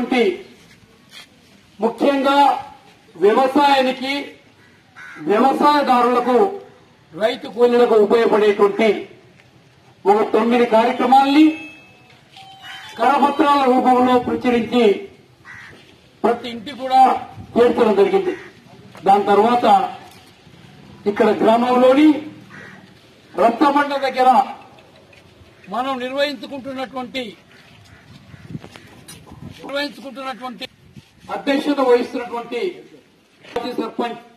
ఉపయోగపడేటువంటి ముఖ్యంగా వ్యవసాయానికి వ్యవసాయదారులకు రైతు కూలీలకు ఉపయోగపడేటువంటి ఒక తొమ్మిది కార్యక్రమాల్ని కరపత్రాల రూపంలో ప్రచురించి ప్రతి ఇంటి కూడా చేర్చడం జరిగింది దాని తర్వాత ఇక్కడ గ్రామంలోని రక్తబండ దగ్గర మనం నిర్వహించుకుంటున్నటువంటి నిర్వహించుకుంటున్నటువంటి అధ్యక్షత వహిస్తున్నటువంటి మాజీ సర్పంచ్